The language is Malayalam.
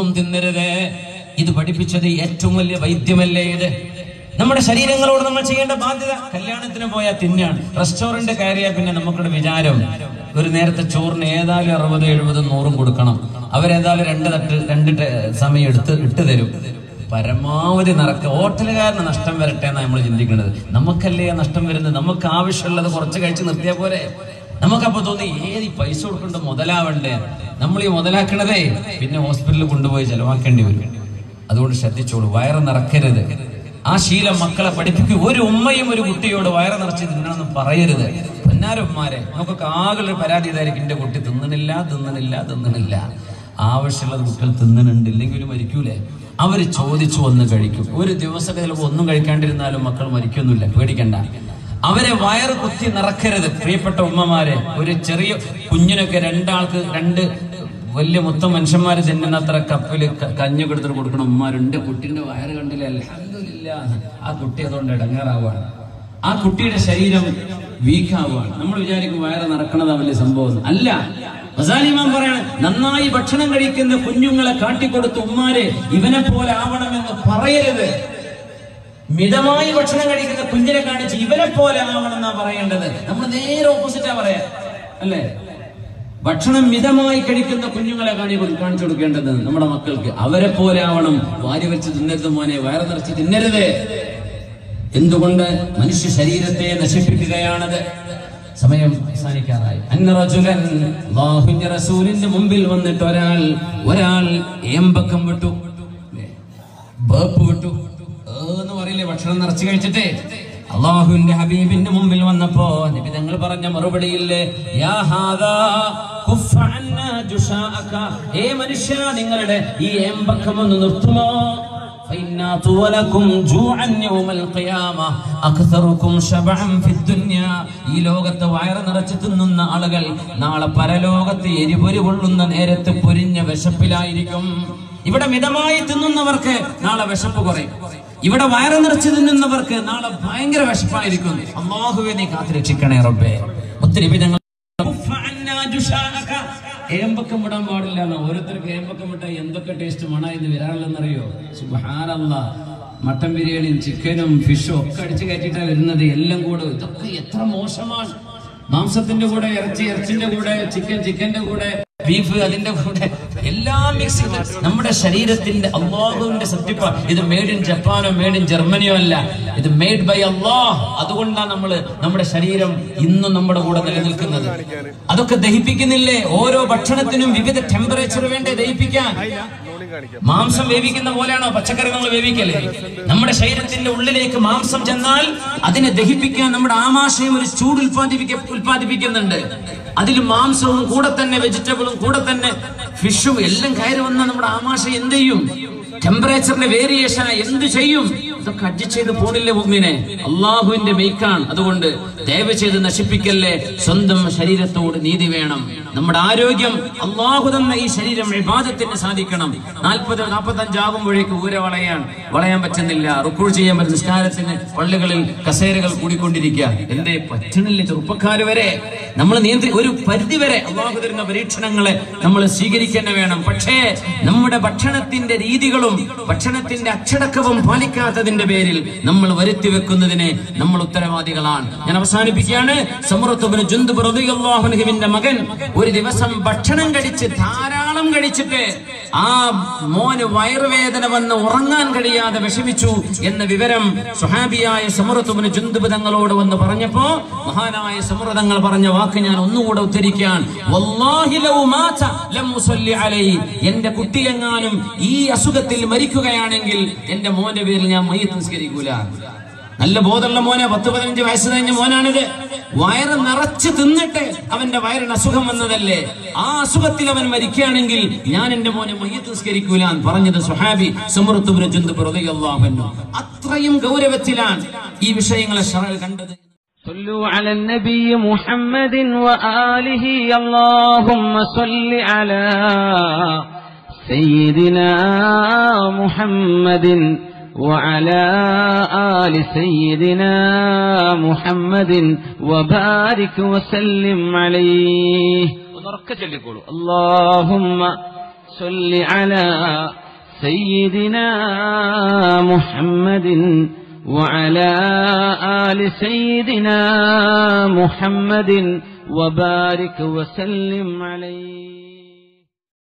ഒന്നും തിന്നരുത് ഇത് പഠിപ്പിച്ചത് ഏറ്റവും വലിയ വൈദ്യമല്ലേ ഇത് നമ്മുടെ ശരീരങ്ങളോട് നമ്മൾ ചെയ്യേണ്ട ബാധ്യത കല്യാണത്തിന് പോയാൽ തിന്നാണ് റെസ്റ്റോറന്റ് കയറിയാൽ പിന്നെ നമുക്കൊരു വിചാരം ഒരു നേരത്തെ ചോറിന് ഏതായാലും അറുപത് എഴുപത് നൂറും കൊടുക്കണം അവരേതായാലും രണ്ട് തട്ട് രണ്ട് ട- സമയം എടുത്ത് ഇട്ട് തരും പരമാവധി നടക്ക ഹോട്ടലുകാരന് നഷ്ടം വരട്ടെ എന്നാണ് നമ്മൾ ചിന്തിക്കുന്നത് നമുക്കല്ലേ ആ നഷ്ടം വരുന്നത് നമുക്ക് ആവശ്യമുള്ളത് കുറച്ച് കഴിച്ച് നിർത്തിയാൽ പോരെ നമുക്കപ്പോ തോന്നി ഏത് ഈ പൈസ കൊടുക്കേണ്ട മുതലാവണ്ടേ നമ്മൾ ഈ മുതലാക്കണതേ പിന്നെ ഹോസ്പിറ്റലിൽ കൊണ്ടുപോയി ചെലവാക്കേണ്ടി വരും അതുകൊണ്ട് ശ്രദ്ധിച്ചോളൂ വയറ് നിറക്കരുത് ആ ശീലം മക്കളെ പഠിപ്പിക്കും ഒരു ഉമ്മയും ഒരു കുട്ടിയോട് വയറ് നിറച്ച് തിന്നണമെന്ന് പറയരുത് പൊന്നാരന്മാരെ നമുക്കൊക്കെ ആകെ ഒരു പരാതി ഇതായിരിക്കും എന്റെ കുട്ടി തിന്നണില്ല തിന്നണില്ല തിന്നണില്ല ആവശ്യമുള്ളത് കുട്ടികൾ തിന്നണുണ്ട് ഇല്ലെങ്കിൽ മരിക്കൂലേ അവര് ചോദിച്ചു വന്ന് കഴിക്കും ഒരു ദിവസമൊക്കെ ചിലപ്പോൾ ഒന്നും കഴിക്കാണ്ടിരുന്നാലും മക്കൾ മരിക്കൊന്നുമില്ല പേടിക്കണ്ട അവരെ വയറ് കുത്തി നിറക്കരുത് പ്രിയപ്പെട്ട ഉമ്മമാരെ ഒരു ചെറിയ കുഞ്ഞിനൊക്കെ രണ്ടാൾക്ക് രണ്ട് വലിയ മൊത്തം മനുഷ്യന്മാര് തിന്നുന്ന അത്ര കപ്പില് ക- കഞ്ഞി കൊടുത്തിട്ട് കൊടുക്കണ ഉമ്മമാരുണ്ട് കുട്ടിന്റെ വയറ് കണ്ടില്ല അൽഹംദുലില്ലാ ആ കുട്ടി അതുകൊണ്ട് ഇടങ്ങാറാവാണ് ആ കുട്ടിയുടെ ശരീരം വീക്കാവുകയാണ് നമ്മൾ വിചാരിക്കും വയറ് നടക്കണതാ വലിയ സംഭവം അല്ല മസാലിമാൻ പറയാണ് നന്നായി ഭക്ഷണം കഴിക്കുന്ന കുഞ്ഞുങ്ങളെ കാട്ടിക്കൊടുത്ത് ഉമ്മാരെ ഇവനെ പോലെ ആവണമെന്ന് പറയരുത് മിതമായി ഭക്ഷണം കഴിക്കുന്ന കുഞ്ഞിനെ കാണിച്ച് ഇവനെ പോലെ ആവണം എന്നാ പറയേണ്ടത് നമ്മൾ നേരെ ഓപ്പോസിറ്റാ പറയാ അല്ലേ ഭക്ഷണം മിതമായി കഴിക്കുന്ന കുഞ്ഞുങ്ങളെ കാണി കാണിച്ചു കൊടുക്കേണ്ടത് നമ്മുടെ മക്കൾക്ക് അവരെ പോലെ ആവണം വാരി വെച്ച് തിന്നരുത് മോനെ വയറ് നിറച്ച് തിന്നരുത് എന്തുകൊണ്ട് മനുഷ്യ ശരീരത്തെ നശിപ്പിക്കുകയാണത് സമയം അവസാനിക്കാറായി അന്ന റജുലൻ അല്ലാഹുവിന്റെ റസൂലിന്റെ മുമ്പിൽ വന്നിട്ട് ഒരാൾ ഒരാൾ ഏമ്പക്കം വിട്ടു അല്ലേ? ബേപ്പ് വിട്ടു ഏ എന്ന് പറയില്ലേ ഭക്ഷണം നിറച്ച് കഴിച്ചിട്ടേ അള്ളാഹുവിന്റെ ഹബീബിന്റെ മുമ്പിൽ വന്നപ്പോ നബി ഞങ്ങൾ പറഞ്ഞ മറുപടിയില്ലേ യാ ഹാദാ കുഫ്ഫ അന്നാ ജുഷാഅക. ഏ മനുഷ്യ നിങ്ങളുടെ ഈ ഏമ്പക്കം ഒന്ന് നിർത്തുമോ فإنا طولكم جوعا يوم القيامة أكثركم شبعا في الدنيا ഈ ലോകത്ത് വയറ് നിറച്ച് തിന്നുന്ന ആളുകൾ നാളെ പരലോകത്ത് എരിപൊരി കൊള്ളുന്ന നേരത്ത് പൊരിഞ്ഞ വിശപ്പിലായിരിക്കും ഇവിടെ മിതമായി തിന്നുന്നവർക്ക് നാളെ വിശപ്പ് കുറയും ഇവിടെ വയറ് നിറച്ച് തിന്നുന്നവർക്ക് നാളെ ഭയങ്കര വിശപ്പായിരിക്കും അള്ളാഹുവെ നീ കാത്തുരക്ഷിക്കണേ റബ്ബേ ഒത്തിരി ഞങ്ങൾ ഏമ്പക്കം വിടാൻ പാടില്ല എന്ന് ഓരോരുത്തർക്ക് ഏമ്പക്കം വിട്ടാൽ എന്തൊക്കെ ടേസ്റ്റ് മണ എന്ന് വരാറില്ലെന്നറിയോ സുബാനല്ല മട്ടൻ ബിരിയാണിയും ചിക്കനും ഫിഷും ഒക്കെ അടിച്ചു കയറ്റിയിട്ടാണ് വരുന്നത് എല്ലാം കൂടെ ഇതൊക്കെ എത്ര മോശമാണ് മാംസത്തിന്റെ കൂടെ ഇറച്ചി ഇറച്ചിന്റെ കൂടെ ചിക്കൻ ചിക്കന്റെ കൂടെ ബീഫ് അതിന്റെ കൂടെ എല്ലാം മിക്സ് ചെയ്ത് നമ്മുടെ ശരീരത്തിന്റെ അള്ളാഹുവിന്റെ സത്യപ്പ ഇത് മെയ്ഡ് ഇൻ ജപ്പാനോ മെയ്ഡ് ഇൻ ജർമ്മനിയോ അല്ല ഇത് മെയ്ഡ് ബൈ അള്ളാഹ് അതുകൊണ്ടാണ് നമ്മള് നമ്മുടെ ശരീരം ഇന്നും നമ്മുടെ കൂടെ നിലനിൽക്കുന്നത് അതൊക്കെ ദഹിപ്പിക്കുന്നില്ലേ ഓരോ ഭക്ഷണത്തിനും വിവിധ ടെമ്പറേച്ചർ വേണ്ടേ ദഹിപ്പിക്കാൻ മാംസം വേവിക്കുന്ന പോലെയാണോ പച്ചക്കറി നമ്മൾ വേവിക്കല്ലേ നമ്മുടെ ശരീരത്തിന്റെ ഉള്ളിലേക്ക് മാംസം ചെന്നാൽ അതിനെ ദഹിപ്പിക്കാൻ നമ്മുടെ ആമാശയം ഒരു ചൂട് ഉൽപ്പാദിപ്പിക്ക ഉൽപ്പാദിപ്പിക്കുന്നുണ്ട് അതിൽ മാംസവും കൂടെ തന്നെ വെജിറ്റബിളും കൂടെ തന്നെ ഫിഷും എല്ലാം കയറി വന്നാൽ നമ്മുടെ ആമാശയം എന്ത് ചെയ്യും ടെമ്പറേച്ചറിന്റെ വേരിയേഷൻ എന്ത് ചെയ്യും ഇതൊക്കെ അഡ്ജസ്റ്റ് ചെയ്ത് പോണില്ലേ ഭൂമിനെ അള്ളാഹുവിന്റെ മെയ്ക്കാണ് അതുകൊണ്ട് ദയവ് ചെയ്ത് നശിപ്പിക്കല്ലേ സ്വന്തം ശരീരത്തോട് നീതി വേണം നമ്മുടെ ആരോഗ്യം അള്ളാഹു തന്ന ഈ ശരീരം വിവാദത്തിന് സാധിക്കണം നാൽപ്പത് നാൽപ്പത്തഞ്ച് ആകുമ്പോഴേക്ക് ഊര വളയാൻ വളയാൻ പറ്റുന്നില്ല റുക്കൂൾ ചെയ്യാൻ പറ്റുന്ന നിസ്കാരത്തിന് പള്ളികളിൽ കസേരകൾ കൂടിക്കൊണ്ടിരിക്കുക എന്തേ പറ്റണില്ല ചെറുപ്പക്കാര് വരെ നമ്മൾ നിയന്ത്രി ഒരു പരിധി വരെ അള്ളാഹു തരുന്ന പരീക്ഷണങ്ങളെ നമ്മൾ സ്വീകരിക്കാൻ വേണം പക്ഷേ നമ്മുടെ ഭക്ഷണത്തിന്റെ രീതികളും ഭക്ഷണത്തിന്റെ അച്ചടക്കവും പാലിക്കാത്തതിന്റെ പേരിൽ നമ്മൾ വരുത്തി വെക്കുന്നതിന് നമ്മൾ ഉത്തരവാദികളാണ് ഞാൻ അവസാനിപ്പിക്കുകയാണ് സമുറത്തുബിന് ജുന്ദുബ് റളിയല്ലാഹുവിന്റെ മകൻ ഒരു ദിവസം ഭക്ഷണം കഴിച്ച് ധാരാളം കഴിച്ചിട്ട് ആ മോന് വയറുവേദന വന്ന് ഉറങ്ങാൻ കഴിയാതെ വിഷമിച്ചു എന്ന വിവരം സുഹാബിയായ സമുറത്തുബിന് ജുന്ദുബ് തങ്ങളോട് വന്ന് പറഞ്ഞപ്പോ മഹാനായ സമുറതങ്ങൾ പറഞ്ഞ വാക്ക് ഞാൻ ഒന്നുകൂടെ ഉദ്ധരിക്കാൻ വല്ലാഹി ലൗ മാത ലം ഉസല്ലി അലൈഹി എന്റെ കുട്ടിയെങ്ങാനും ഈ അസുഖത്തിൽ മരിക്കുകയാണെങ്കിൽ എന്റെ മോന്റെ പേരിൽ ഞാൻ മയ്യത്ത് നിസ്കരിക്കൂല നല്ല ബോധമുള്ള മോനെ പത്ത് പതിനഞ്ച് വയസ്സ് കഴിഞ്ഞ മോനാണിത് വയറ് നിറച്ച് തിന്നിട്ട് അവന്റെ വയറിന് അസുഖം വന്നതല്ലേ ആ അസുഖത്തിൽ അവൻ മരിക്കുകയാണെങ്കിൽ ഞാൻ എന്റെ മോനെ മയ്യത്ത് നിസ്കരിക്കൂല എന്ന് പറഞ്ഞത് സുഹാബി സുമൃത്തുബിന് ജന്തു പ്രതികല്ലാഹുന്നു അത്രയും ഗൗരവത്തിലാണ് ഈ വിഷയങ്ങളെ ഷറൽ കണ്ടത് صلوا على النبي محمد وآله اللهم صل على سيدنا محمد وعلى آل سيدنا محمد وبارك وسلم عليه ونركز اللهم صل على سيدنا محمد وعلى آل سيدنا محمد وبارك وسلم عليه